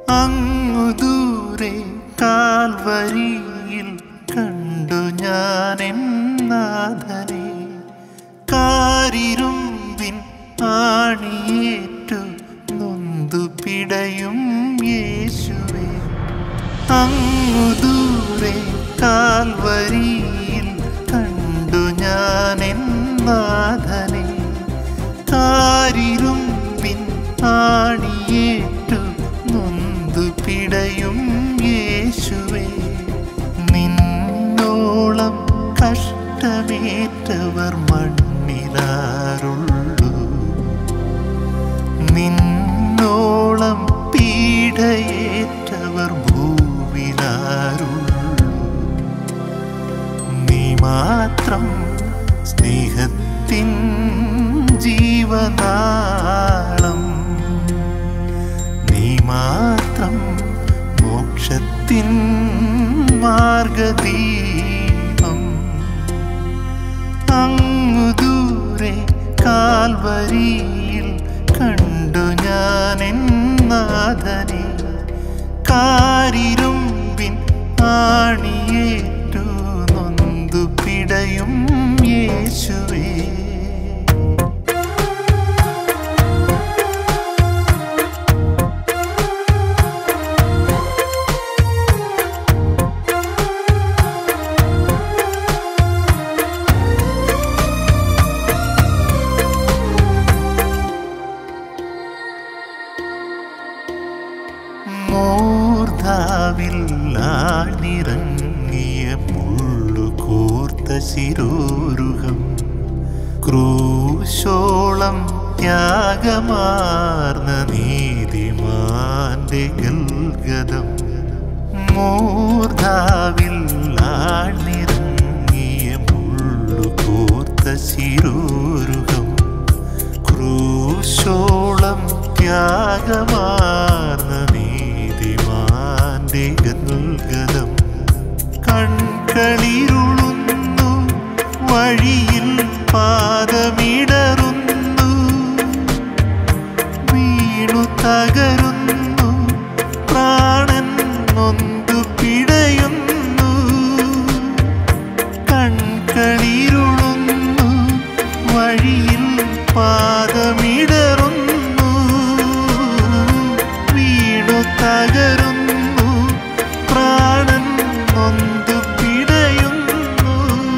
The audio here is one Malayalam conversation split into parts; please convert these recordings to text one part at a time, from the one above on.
അങ്ങു ദൂരെ കാൽവരിയിൽ കണ്ടു ഞാൻ നാഥനെ കാരിരുമ്പിൻ ആണിയേറ്റു നൊന്തു പിടയും യേശുവേ അങ്ങു ദൂരെ കാൽവരിയിൽ കണ്ടു ഞാൻ നാഥനെ കാരിരുമ്പിൻ ആണിയേറ്റു നൊന്തു പിടയും യേശുവേ നിന്നോളം കഷ്ടമേറ്റവർ മണ്ണിലാറുള്ളൂ നിന്നോളം പീഡയേറ്റവർ ഭൂവിലാറുള്ളൂ നീ മാത്രം സ്നേഹത്തിൻ ജീവനാളം നീ മാത്രം മോക്ഷത്തിൻ മാർഗദീപം അങ്ങു ദൂരെ കാൽവരിയിൽ കണ്ടു ഞാൻ നാഥനെ കാരിരുമ്പിൻ ആണിയേറ്റു നൊന്തു പിടയും യേശുവേ മൂർധാവിൽ ആഴ്ന്നിറങ്ങിയ മുള്ളു കോർത്ത ശിരോരുഹം ക്രൂശോളം ത്യാഗമാർന്ന നീതിമാന്റെ ഗൽഗതം മൂർധാവിൽ ആഴ്ന്നിറങ്ങിയ മുള്ളു കോർത്ത ശിരോരുഹം ക്രൂശോളം ത്യാഗമാർന്ന നീതിമാന്റെ ഗൽഗതം കൺകളിരുളുന്നു വഴിയിൽ പാദമിടറുന്നു വീണു തകരുന്നു പ്രാണൻ നൊന്തു പിടയുന്നു കൺകളിരുളുന്നു വഴിയിൽ പാദമിടറുന്നു വീണു തകരുന്നു പ്രാണൻ നൊന്തു പിടയുന്നു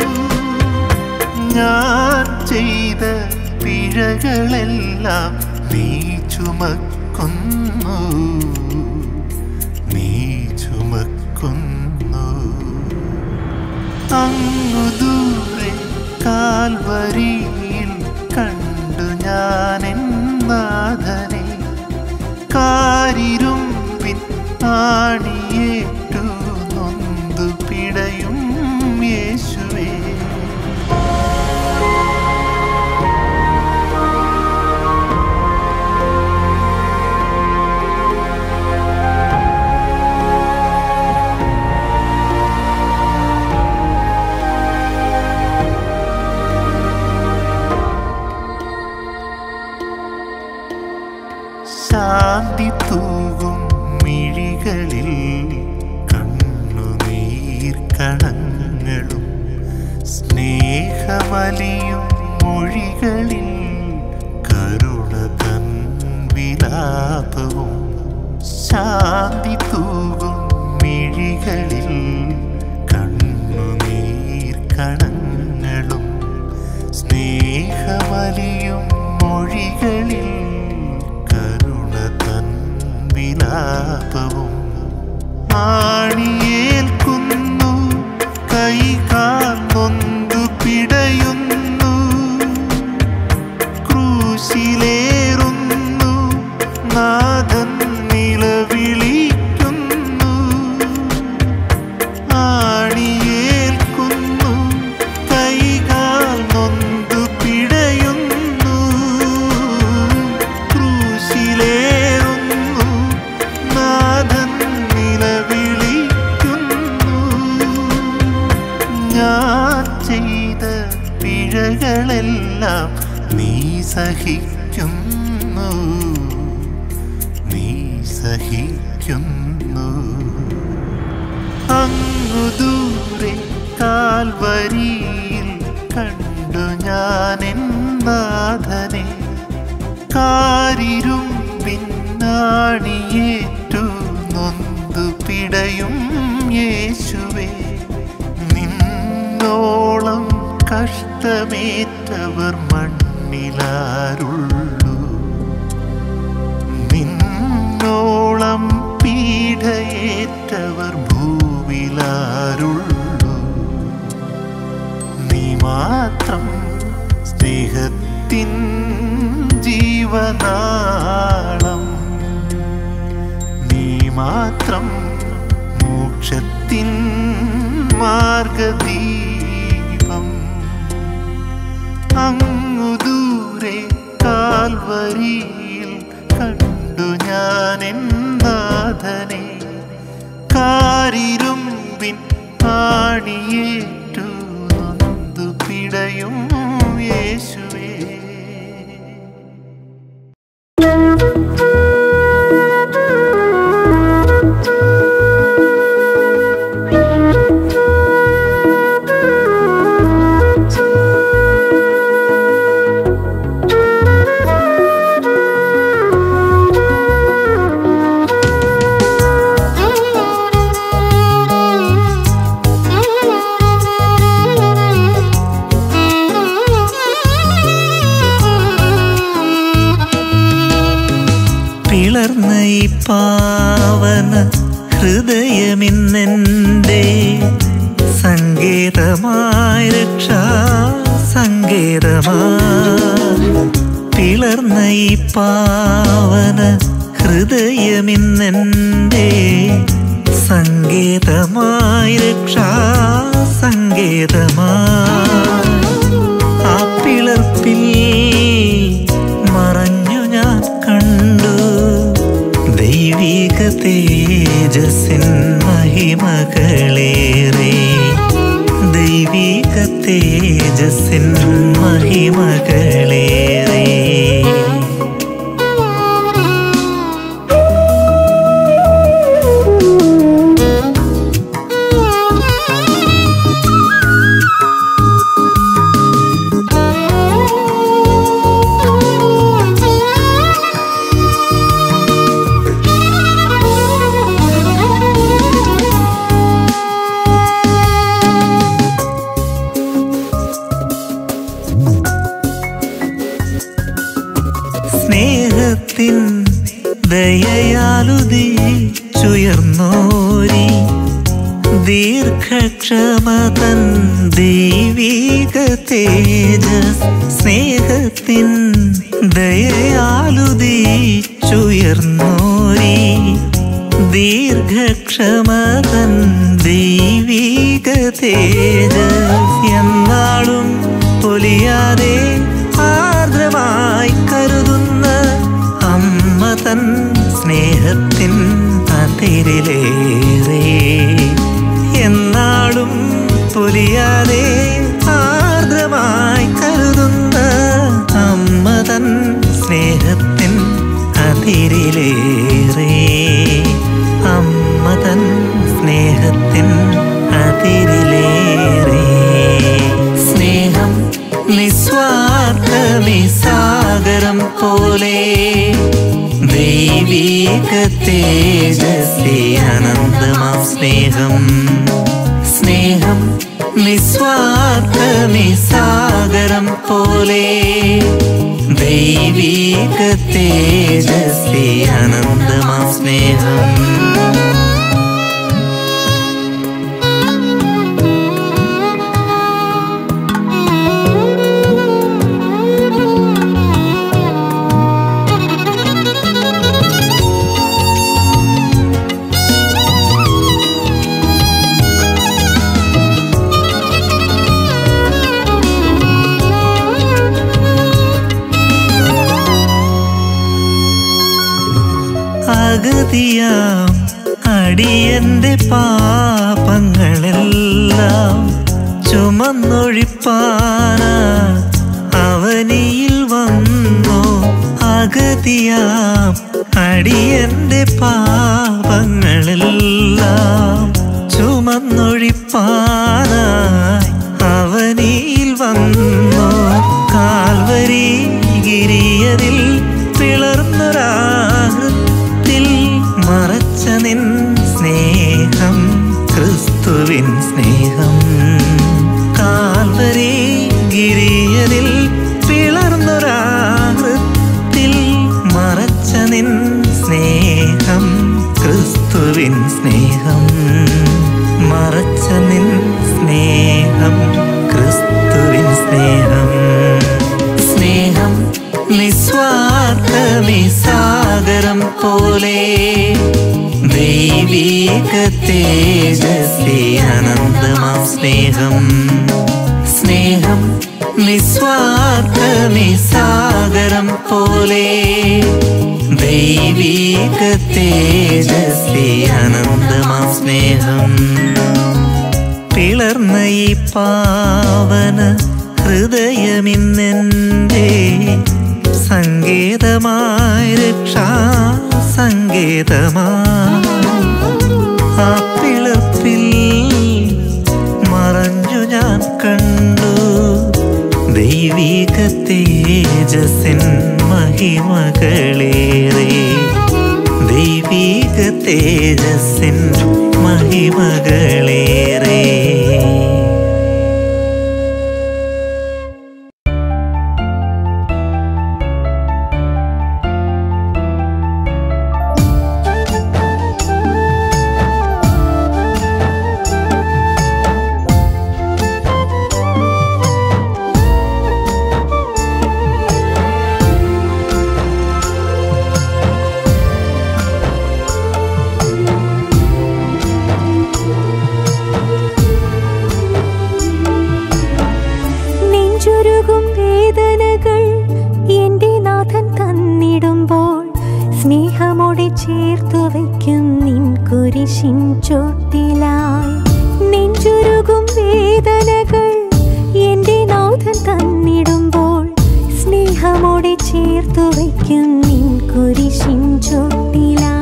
ഞാൻ ചെയ്ത പിഴകളെല്ലാം നീ ചുമക്കുന്നു നീ ചുമക്കുന്നു അങ്ങു ദൂരെ കാൽവരിയിൽ കണ്ടു ഞാൻ നാഥനെ കാരിരുമ്പിൻ ആണിയേറ്റു നൊന്തു പിടയും യേശുവേ ശാന്തി തൂകും മിഴികളിൽ കണ്ണുനീർ കണങ്ങളും സ്നേഹമലിയും മൊഴികളിൽ കരുണ തൻ വിലാപവും ശാന്തി തൂകും മിഴികളിൽ കണ്ണുനീർ കണങ്ങളും സ്നേഹമലിയും മൊഴികളിൽ കരുണ തൻ വിലാപവും ആണിയേൽക്കുന്നു കൈകാൽ നൊന്തു പിടയുന്നു ക്രൂശിലേറുന്നു നാഥൻ നിലവിളിക്കുന്നു ആണിയേൽക്കുന്നു കൈകാൽ നൊന്തു പിടയുന്നു ക്രൂശിലേറുന്നു നാഥൻ നിലവിളിക്കുന്നു ഞാൻ ചെയ്ത പിഴകളെല്ലാം നീ സഹിക്കുന്നു നീ സഹിക്കുന്നു വിളിക്കുന്നു അങ്ങു ദൂരെ കാൽവരിയിൽ കണ്ടു ഞാൻ എന്നാഥനെ കാരിരും പിന്നാണിയേറ്റു നൊന്തു പിടയും യേശുവേ നിന്നോളം കഷ്ടമേറ്റവർ മണ്ണിലാരുള്ളൂ നിന്നോളം പീഡയേറ്റവർ ഭൂവിലാരുള്ളൂ നീ മാത്രം സ്നേഹത്തിൻ ജീവനാളം നീ മാത്രം മോക്ഷത്തിൻ മാർഗദീപം അങ്ങു ദൂരെ കാൽവരിയിൽ കണ്ടു ഞാൻ എന്നാഥനെ കാരിരുമ്പിൻ ആണിയേറ്റു നൊന്തു പിടയും യേശുവേ പിളർന്ന ഈ പാവന ഹൃദയമിന്നെൻ്റെ സങ്കേതമായ രക്ഷാ സങ്കേതമായി പിളർന്ന ഈ പാവന ഹൃദയമിന്നെൻ്റെ സങ്കേതമായ രക്ഷാ സങ്കേതമായി ആ പിളർപ്പിൽ മറഞ്ഞു ഞാൻ കണ്ടു ദൈവിക തേജസ്സിൻ മഹിമകളേറെ ദൈവിക തേജസ്സിൻ മഹിമകളേറെ സ്നേഹത്തിൻ ദയയാലുദീച്ചുയർന്നോരി ദീർഘക്ഷമതൻ ദൈവിക തേജസ് സ്നേഹത്തിൻ ദയയാലുദീച്ചുയർന്നോരി ദീർഘക്ഷമതൻ ദൈവിക തേജസ് എന്നാളും പൊലിയാതെ ആർദ്രമായി കരുതുന്ന അമ്മ തൻ സ്നേഹത്തിൻ അതിരിലേറെ എന്നാളും പൊലിയാതെ ആർദ്രമായി കരുതുന്ന അമ്മ തൻ സ്നേഹത്തിൻ അതിരിലേറെ അമ്മ തൻ സ്നേഹത്തിൻ അതിരിലേറെ സ്നേഹം നിസ്വാർത്ഥമി സാഗരം പോലെ ദൈവീക തേജസ്സി അനന്തമാം സ്നേഹം സ്നേഹം നിസ്വാർത്ഥമി സാഗരം പോലെ ദൈവീക തേജസ്സി അനന്തമാം സ്നേഹം അഗതിയാം അടിയന്റെ പാപങ്ങളെല്ലാം ചുമന്നൊഴിപ്പാന അവനിയിൽ വന്നു അഗതിയാം അടിയന്റെ പാപങ്ങളെല്ലാം ചുമന്നൊഴിപ്പാനായി അവനിൽ വന്നു കാൽവരി ഗിരിയതിൽ പിളർന്നൊരാഹൃത്തിൽ മറച്ച നിൻ സ്നേഹം ക്രിസ്തുവിൻ സ്നേഹം കാൽവരി ഗിരിയതിൽ പിളർന്നൊരാഹൃത്തിൽ മറച്ച നിൻ സ്നേഹം ക്രിസ്തുവിൻ സ്നേഹം മറച്ച നിൻ സ്നേഹം ക്രിസ്തുവിൻ സ്നേഹം സ്നേഹം നിസ്വാർത്ഥമി സാഗരം പോലെ ദൈവീക തേജസ്സി അനന്തമാം സ്നേഹം സ്നേഹം നിസ്വാർത്ഥമി സാഗരം പോലെ ദൈവീക തേജസ്സി അനന്തമാം സ്നേഹം പിളർന്ന ഈ പാവന ഹൃദയമിന്നെൻ്റെ സങ്കേതമായ രക്ഷാ സങ്കേതമായി ആ പിളർപ്പിൽ മറഞ്ഞു ഞാൻ കണ്ടു ദൈവിക തേജസ്സിൻ മഹിമകളേറെ ദൈവിക തേജസ്സിൻ മഹിമകളേറെ നെഞ്ചുരുകും വേദനകൾ എന്റെ നാഥൻ തന്നിടുമ്പോൾ സ്നേഹമോടെ ചേർത്തു വയ്ക്കും നിൻ കുരിശിൻ ചോട്ടിലായി നെഞ്ചുരുകും വേദനകൾ എന്റെ നാഥൻ തന്നിടുമ്പോൾ സ്നേഹമോടെ ചേർത്തു വയ്ക്കും നിൻ കുരിശിൻ ചോട്ടിലായി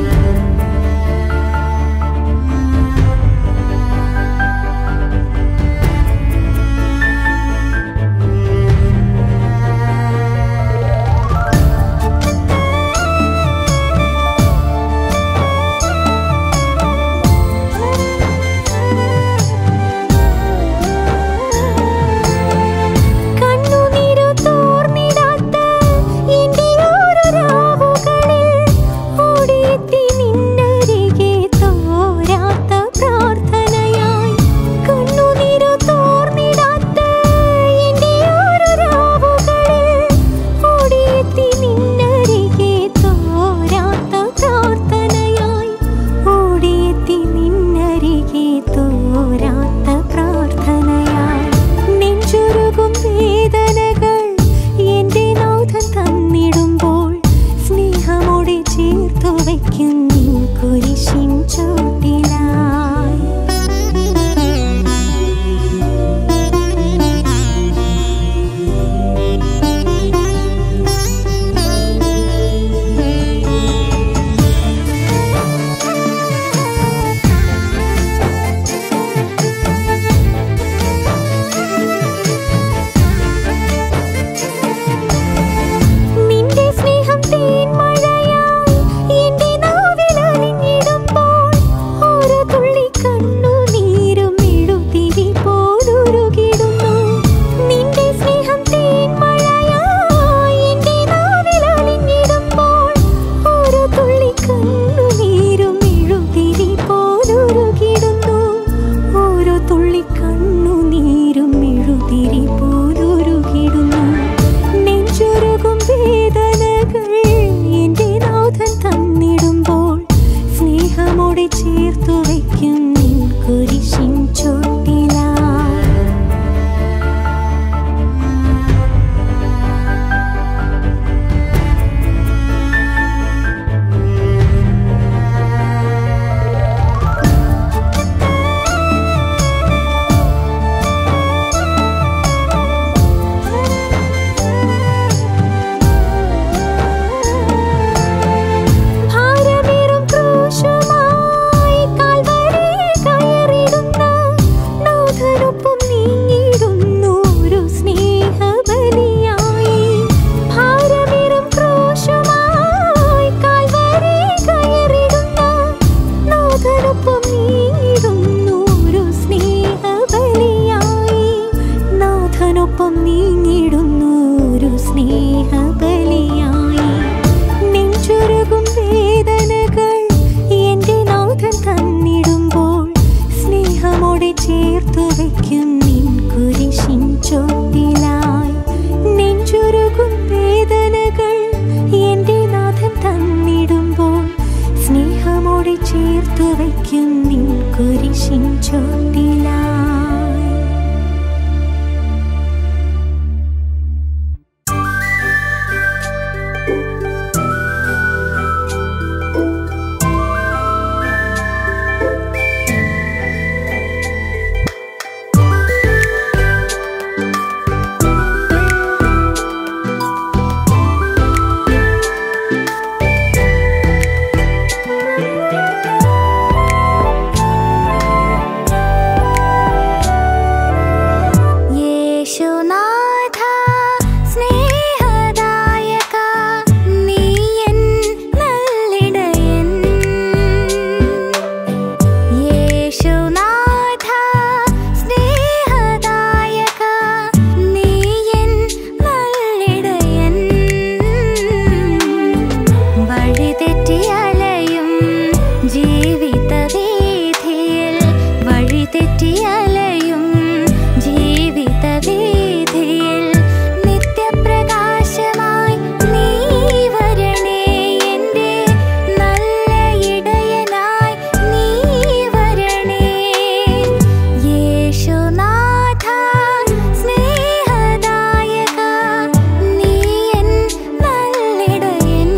കണ്ണുനീരു തോർന്നിടാത്ത എന്റെ ഓരോ രാവുകളിൽ ഓടിയെത്തി നിന്നരികെ തോരാത്ത പ്രാർത്ഥനയായി കണ്ണുനീരു തോർന്നിടാത്ത എന്റെ ഓരോ രാവുകളിൽ ഓടിയെത്തി നിന്നരികെ തോരാത്ത പ്രാർത്ഥനയായി ഓടിയെത്തി നിന്നരികെ തോരാത്ത പ്രാർത്ഥനയായി നെഞ്ചുരുകും വേദനകൾ എന്റെ നാഥൻ തന്നിടുമ്പോൾ സ്നേഹമോടെ ചേർത്തു വയ്ക്കും നിൻ കുരിശിൻ ചോട്ടിലായി നിന്റെ സ്നേഹം തേൻമഴയായി എന്റെ നാവിൽ അലിഞ്ഞിടുമ്പോൾ ഓരോ തുള്ളി കണ്ണുനീരും എഴുതിരി പോലുരുകിടുന്നു നിന്റെ സ്നേഹം തേൻമഴയായി എന്റെ നാവിൽ അലിഞ്ഞിടുമ്പോൾ ഓരോ തുള്ളി കണ്ണുനീരും എഴുതിരി പോലുരുകിടുന്നു ഓരോ തുള്ളി കണ്ണുനീരും എഴുതിരി പോലുരുകിടുന്നു നെഞ്ചുരുകും വേദനകൾ എന്റെ നാഥൻ തന്നിടുമ്പോൾ സ്നേഹമോടെ ചേർത്തു വയ്ക്കും നിൻ കുരിശിൻ ചോട്ടിലായി വഹിക്കും നിൻ കുരിശിൻ ചോട്ടിലായി യേശുനാഥ സ്നേഹദായക നീയൻ നല്ലിടയൻ യേശുനാഥ സ്നേഹദായക നീയൻ നല്ലിടയൻ വഴിതെറ്റി അലയും ജീവിതവീഥിയിൽ വഴിതെറ്റി അലയും ജീവിതവീഥിയിൽ നിത്യപ്രകാശമായി നീ വരണേ എൻ്റെ നല്ല ഇടയനായി നീ വരണേ യേശുനാഥ സ്നേഹദായക നീ എൻ നല്ലിടയൻ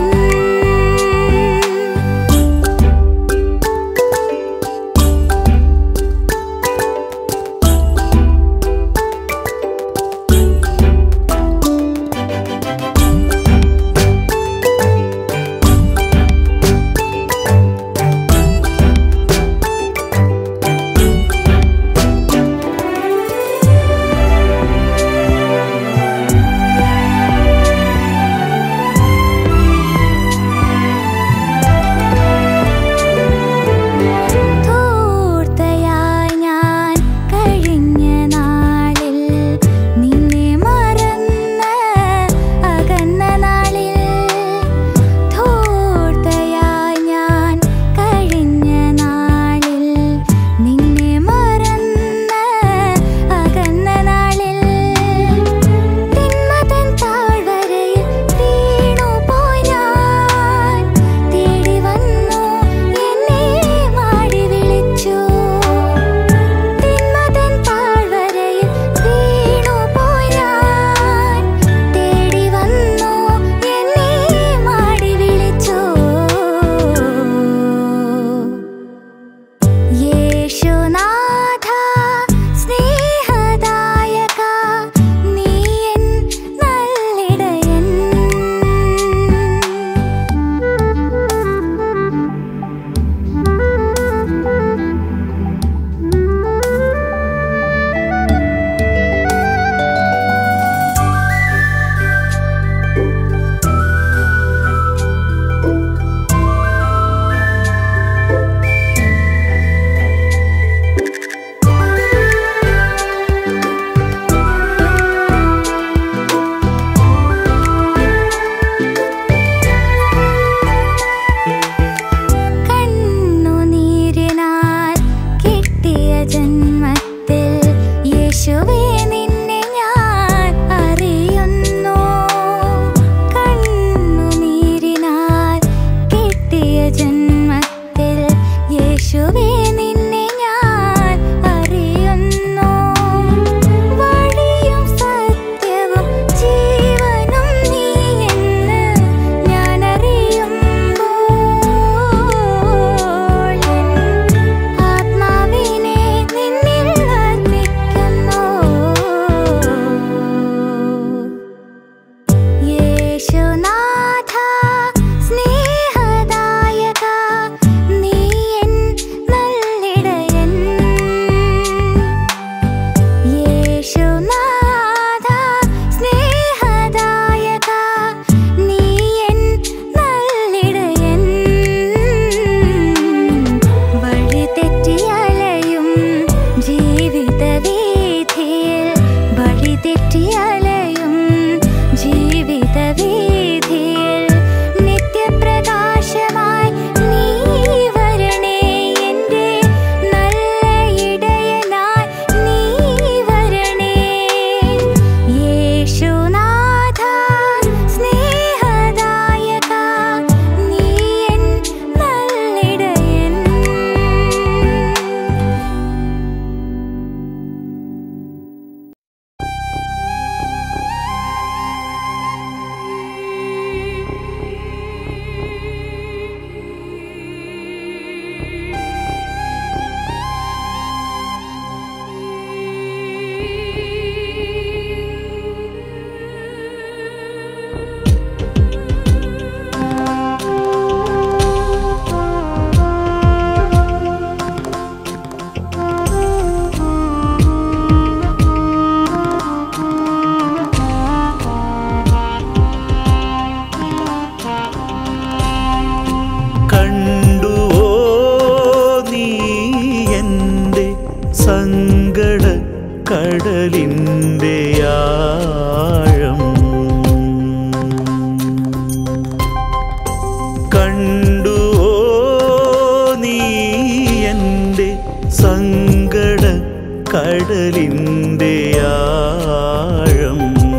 ധൂർത്തയായി ഞാൻ കഴിഞ്ഞ നാളിൽ നിന്നെ മറന്ന് അകന്ന നാളിൽ ധൂർത്തയായി ഞാൻ കഴിഞ്ഞ നാളിൽ നിന്നെ മറന്ന് അകന്ന നാളിൽ തിന്മതൻ താഴ്വരയിൽ വീണുപോയി ഞാൻ തേടി വന്നു എന്നെ മാടി വിളിച്ചു തിന്മതൻ താഴ്വരയിൽ വീണുപോയി ഞാൻ തേടി വന്നു എന്നെ മാടി വിളിച്ചു യേശുനാഥ സ്നേഹദായക നീ എൻ നല്ലിടയൻ കടലിൻ്റെ ആഴം കണ്ടുവോ നീ എൻ്റെ സങ്കട കടലിൻ്റെ ആഴം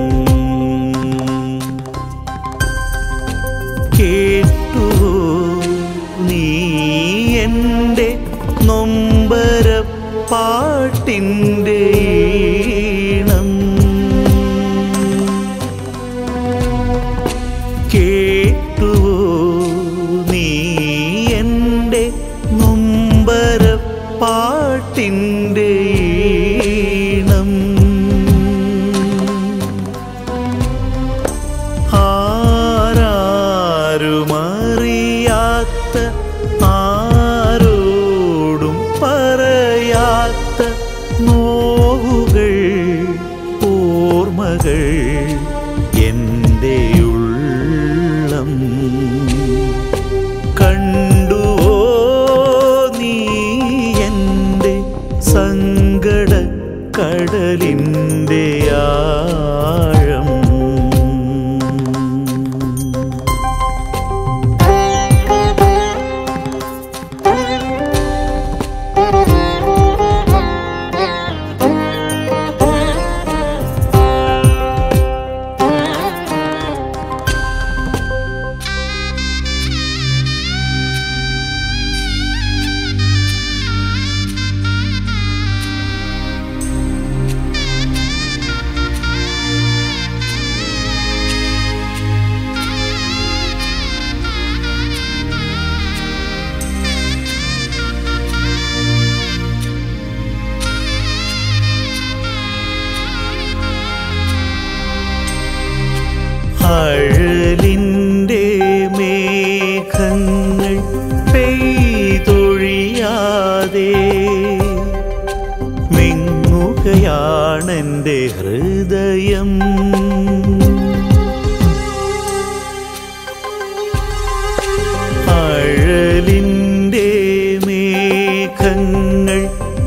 കേട്ടുവോ നീ എൻ്റെ നൊമ്പര പാട്ടിൻ്റെ ഈണം കേട്ടുവോ നീ എൻ്റെ നൊമ്പര പാട്ടിൻ്റെ ഈണം ആരാരുമറിയാത്ത ആരോടും പറയാത്ത നോവുകൾ ഓർമ്മകൾ എൻ്റെ ഉള്ളം കണ്ടുവോ നീ എൻ്റെ സങ്കട കടലിൻ്റെ ആഴം അഴലിൻ്റെ മേഘങ്ങൾ പെയ്തൊഴിയാതെ വിങ്ങുകയാണെൻ്റെ ഹൃദയം അഴലിൻ്റെ മേഘങ്ങൾ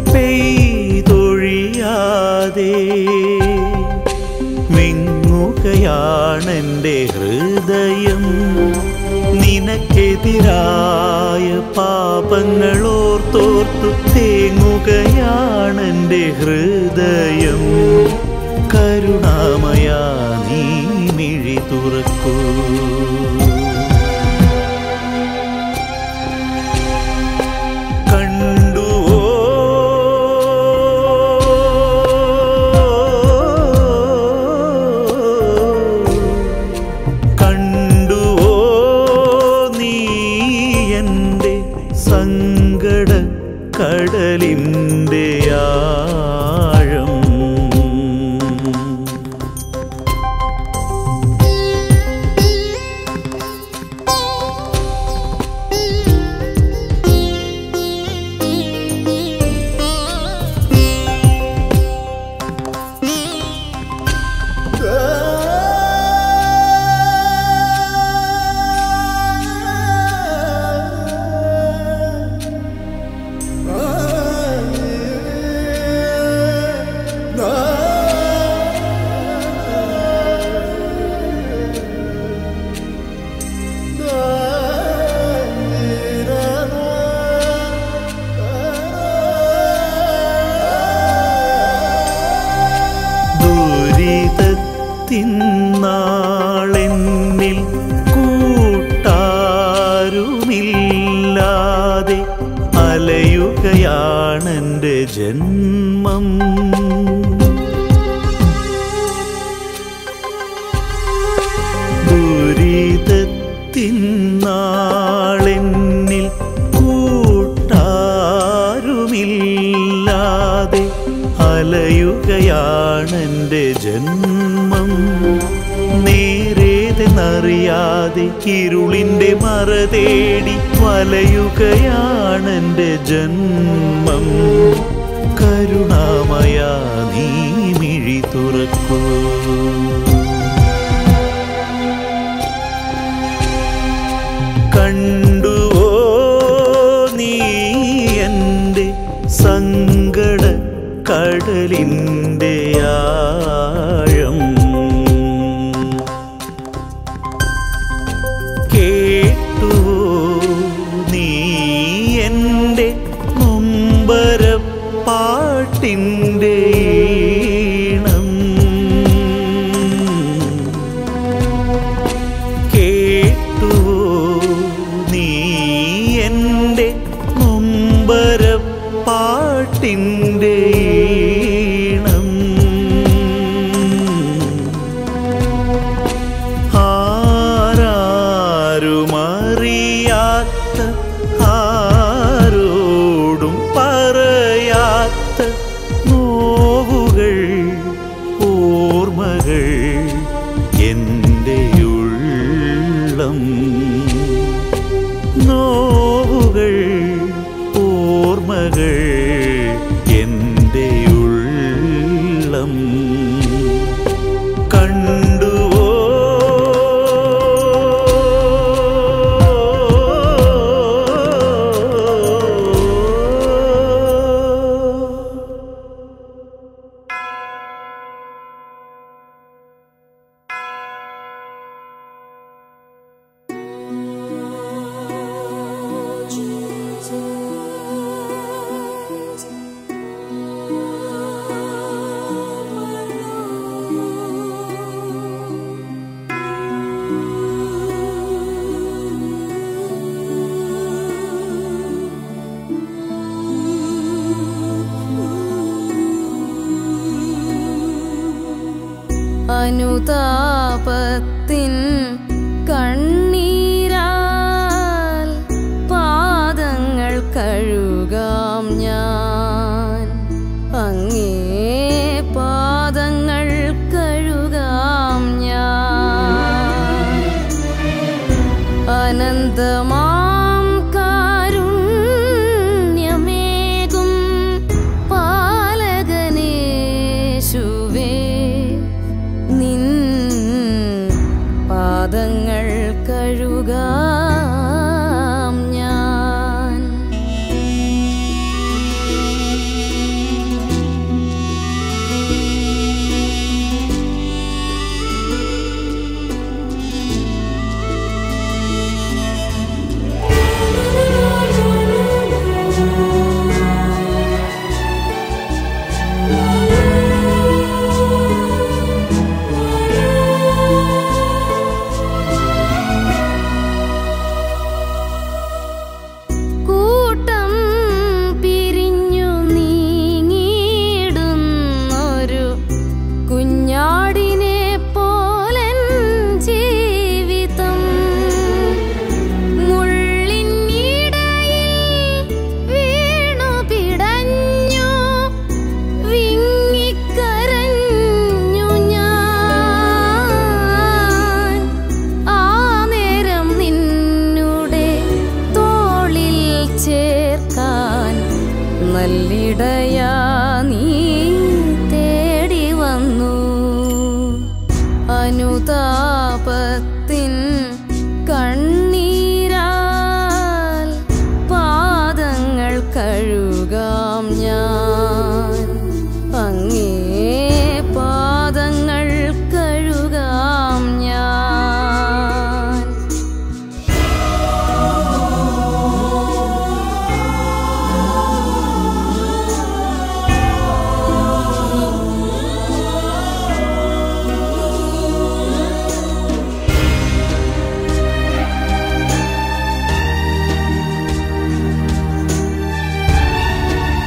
പെയ്തൊഴിയാതെ വിങ്ങുകയാണെൻ്റെ ഹൃദയം നിനക്കെതിരായ പാപങ്ങളോർത്തോർത്തു തേങ്ങുകയാണെൻ്റെ ഹൃദയം കരുണാമയ നീ മിഴി തുറക്കൂ കണ്ടുവോ കണ്ടുവോ നീ എൻ്റെ സങ്കട കടലിൻ്റെ ആഴം ദുരിതത്തിൻ നാളെന്നിൽ കൂട്ടാരുമില്ലാതെ അലയുകയാണെൻ്റെ ജന്മം ദുരിതത്തിൻ നാളെന്നിൽ കൂട്ടാരുമില്ലാതെ അലയുകയാണെൻ്റെ ജന്മം നേരേതെന്നറിയാതെ ഇരുളിൻ്റെ മറ തേടി വലയുകയാണെൻ്റെ ജന്മം കരുണാമയ നീ മിഴി തുറക്കൂ കണ്ടുവോ നീ എൻ്റെ സങ്കട കടലിൻ്റെ ആഴം കേട്ടുവോ നീ എൻ്റെ നൊമ്പരപ്പാട്ടിൻ്റെ ഈണം കേട്ടുവോ നീ എൻ്റെ നൊമ്പരപ്പാട്ടിൻ്റെ ഈണം ആരാരുമറിയാത്ത ആരോടും പറയാത്ത നോവുകൾ ഓർമ്മകൾ എൻ്റെ ഉള്ളം നോവുകൾ ഓർമ്മകൾ എൻ്റെ ഉള്ളം കണ്ടുവോ അനുതാപത്തിൻ കണ്ണീരാൽ പാദങ്ങൾ കഴുകാം ഞാൻ അങ്ങേ പാദങ്ങൾ കഴുകാം ഞാൻ അനന്തമാം കാരുണ്യമേകും പാലകനേശുവേ നിൻ പാദങ്ങൾ കഴുകാം ഞാൻ കൂട്ടം പിരിഞ്ഞു നീങ്ങിയിടുന്നൊരു കുഞ്ഞാടിനെ പോലൻ ജീവിതം മുള്ളിനിടയിൽ വീണു പിടഞ്ഞു വിങ്ങിക്കരഞ്ഞു ഞാൻ ആ നേരം നിന്നുടെ തോളിൽ ചേർക്കാൻ നല്ലിടയാ നീ തേടി വന്നു അനുതാപത്തിൻ കണ്ണീരാൽ പാദങ്ങൾ കഴുകാം ഞാൻ അങ്ങേ പാദങ്ങൾ കഴുകാം ഞാൻ ും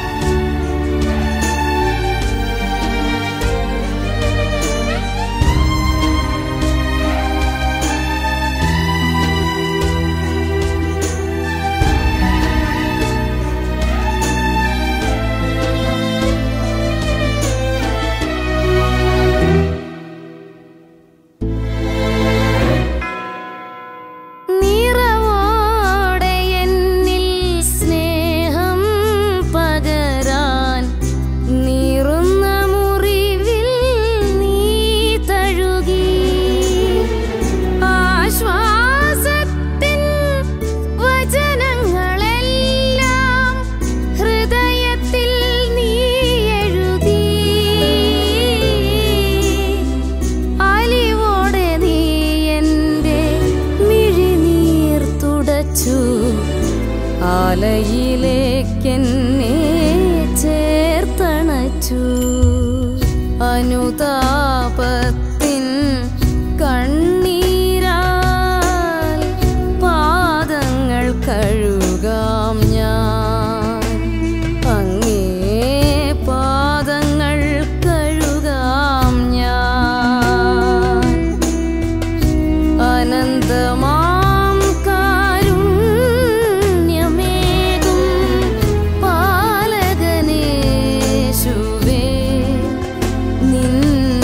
യേശു അനുതാപത്തിൻ കണ്ണീരാൽ പാദങ്ങൾ കഴുകാം ഞാൻ അങ്ങേ പാദങ്ങൾ കഴുകാം ഞാൻ അനന്തമാം കാരുണ്യമേകും പാലകനേശുവേ നിൻ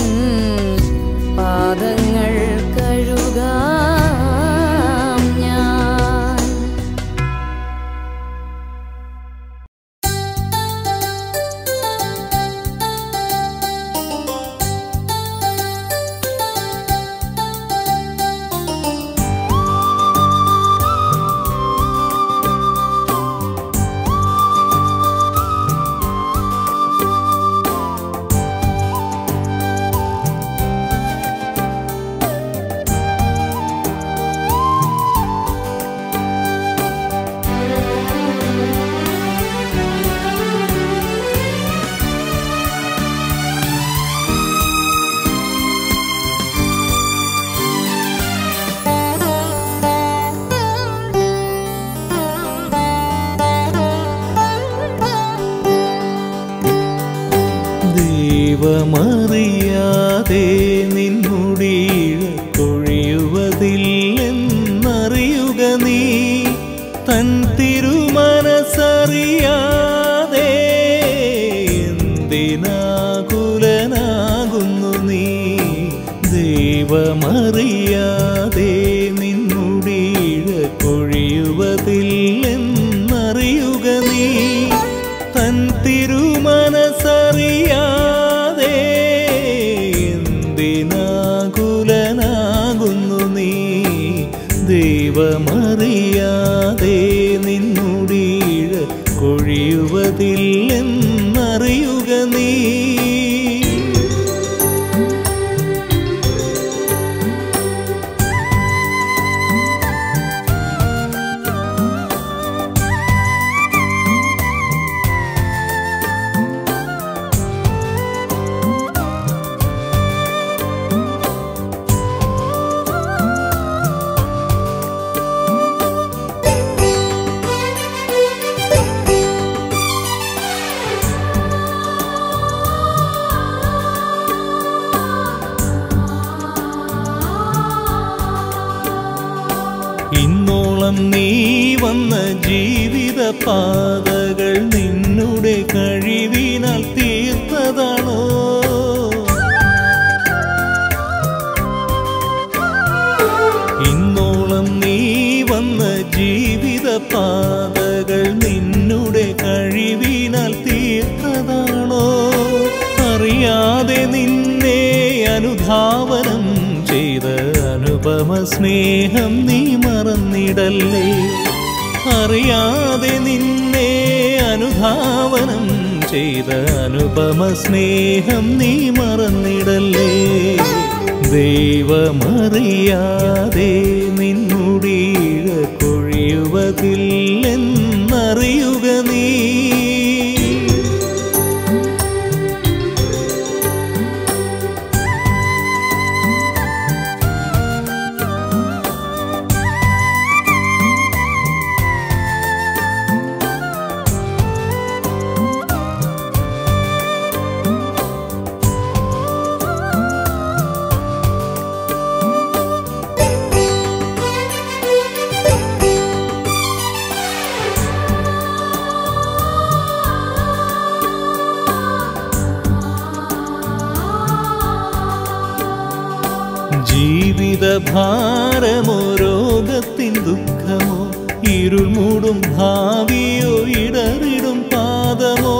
പാദങ്ങൾ കഴുകാം ഞാൻ ദൈവമറിയാതെ നിന്നുടീഴ കൊഴിയുവതില്ലെന്നറിയുക നീ തൻ തിരുമനസറിയാതെ എന്തിനാകുലനാകുന്നു നീ ദൈവമറിയാതെ നിന്നുടീഴ കൊഴിയുവതില്ലെന്നറിയുക നീ തൻ തിരുമനസറിയാതെ എന്തിനാകുലനാകുന്നു നീ ദൈവമറിയാതെ നിന്നുടീഴ കൊഴിയുവതില്ലെന്നറിയുക നീ ഇന്നോളം നീ വന്ന ജീവിത പാതകൾ നിന്നുടെ കഴിവിനാൽ തീർത്തതാണോ ഇന്നോളം നീ വന്ന ജീവിത പാതകൾ നിന്നുടെ കഴിവിനാൽ തീർത്തതാണോ അറിയാതെ നിന്നെ അനുധാവനം ചെയ്ത അനുപമ സ്നേഹം നീ മറന്നിടല്ലേ അറിയാതെ നിന്നെ അനുധാവനം ചെയ്ത അനുപമ സ്നേഹം നീ മറന്നിടല്ലേ ദൈവമറിയാതെ നിന്നുടീഴ കൊഴിയുവതില്ലെന്നറിയുക നീ ജീവിത ഭാരമോ രോഗത്തിൻ ദുഃഖമോ ഇരുൾ മൂടും ഭാവിയോ ഇടറിടും പാദമോ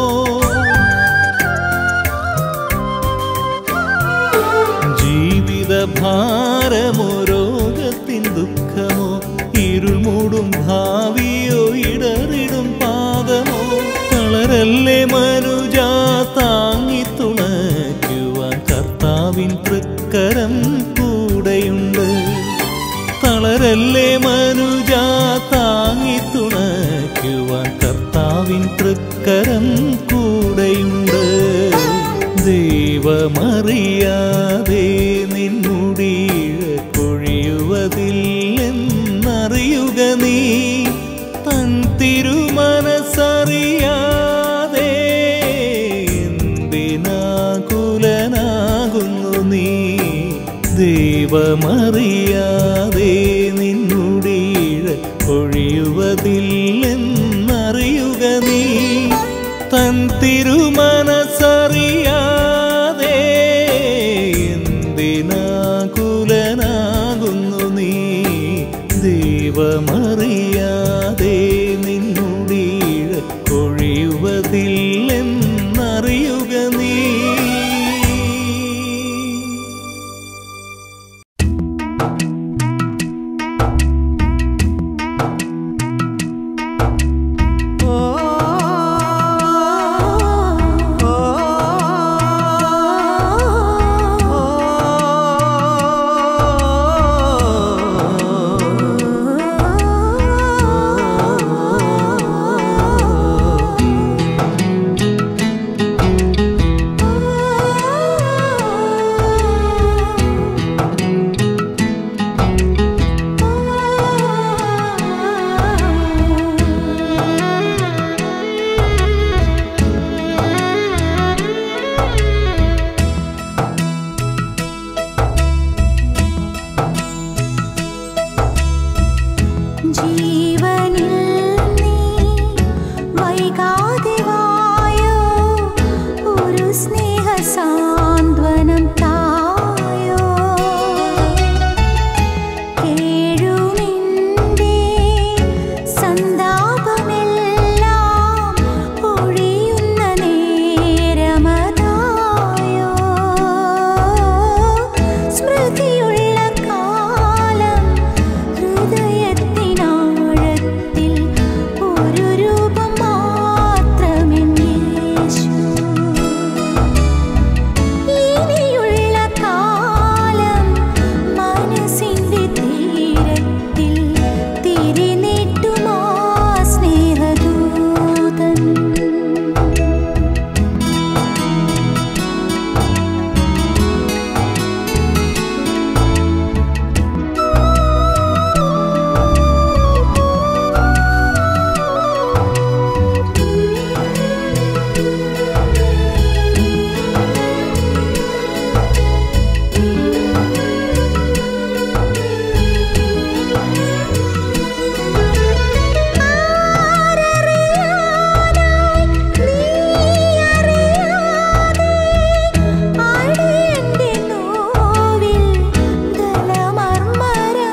ജീവിത ഭാരമോ രോഗത്തിൻ ദുഃഖമോ ഇരുൾ മൂടും ഭാവിയോ ഇടറിടും പാദമോ തളരല്ലേ മനുജ താങ്ങി തുണയ്ക്കുവാൻ കർത്താവിൻ തൃക്കരം കൂടെയുണ്ട് തളരല്ലേ മനുജ താങ്ങി തുണയ്ക്കുവാൻ കർത്താവിൻ തൃക്കരം കൂടെയുണ്ട് ദൈവമറിയാതെ നിന്നുടീഴ കൊഴിയുവതില്ലെന്നറിയുക നീ തൻ തിരുമനസറിയാതെ എന്തിനാകുലനാകുന്നു നീ ദൈവമറിയാതെ നിന്നുടീഴ ഒഴിയുവതില്ലെന്നറിയുക നീ തൻ തിരുമനസറിയാതെ എന്തിനാകുലനാകുന്നു നീ ദൈവമറിയാതെ നിന്നുടീഴ ഒഴിയുവതില്ലെന്നറിയുക നീ ജീവനിൽ നീ വൈകാതെ വായോ ഒരു സ്നേഹസാന്ത്വനം തായോ കേഴുമിൻ്റെ സന്താപമെല്ലാം ഒഴിയുന്ന നേരമതായോ സ്മൃതിയുള്ള കാലം ഹൃദയത്തിനാഴത്തിൽ ഒരു രൂപം മാത്രമെന്നേശു ഇനിയുള്ള കാലം മനസ്സിന്റെ തീരത്തിൽ തിരിനീട്ടുമാ സ്നേഹദൂതൻ അടിയന്റെ നോവിൽ ദലമർമരം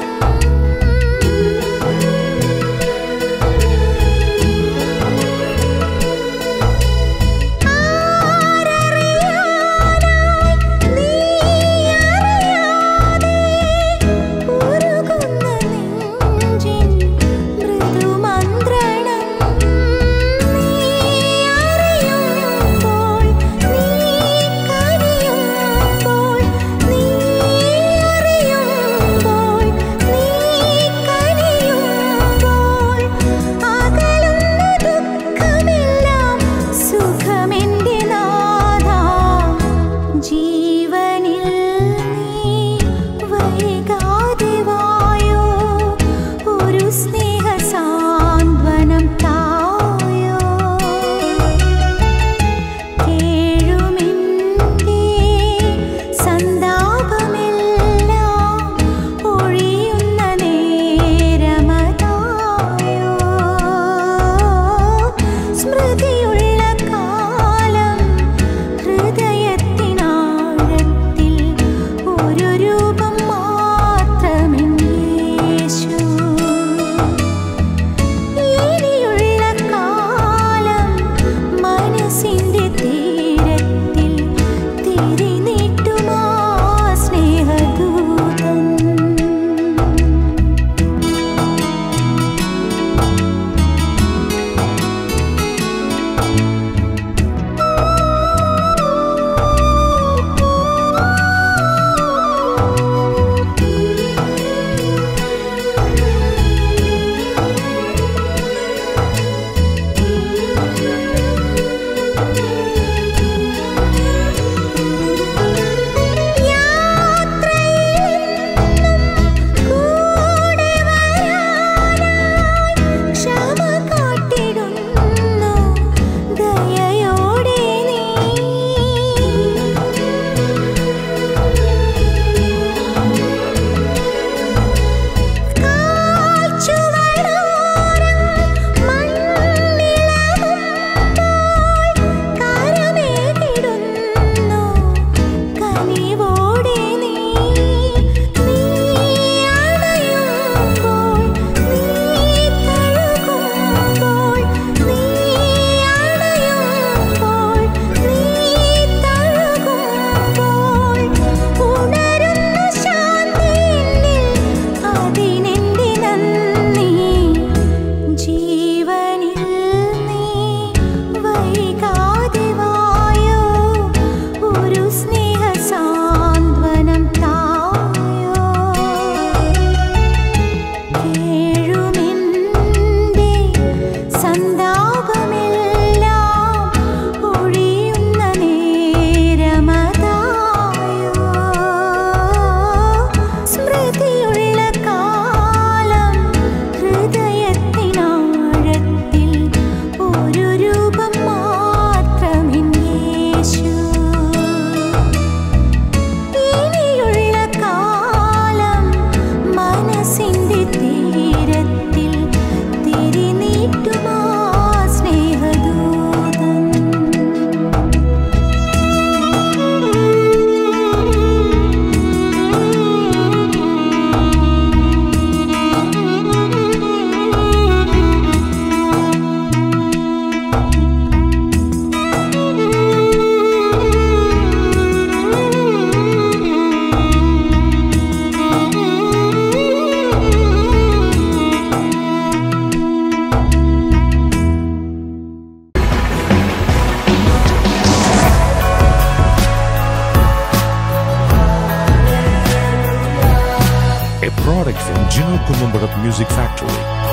a product from Gino Columbarat Music Factory.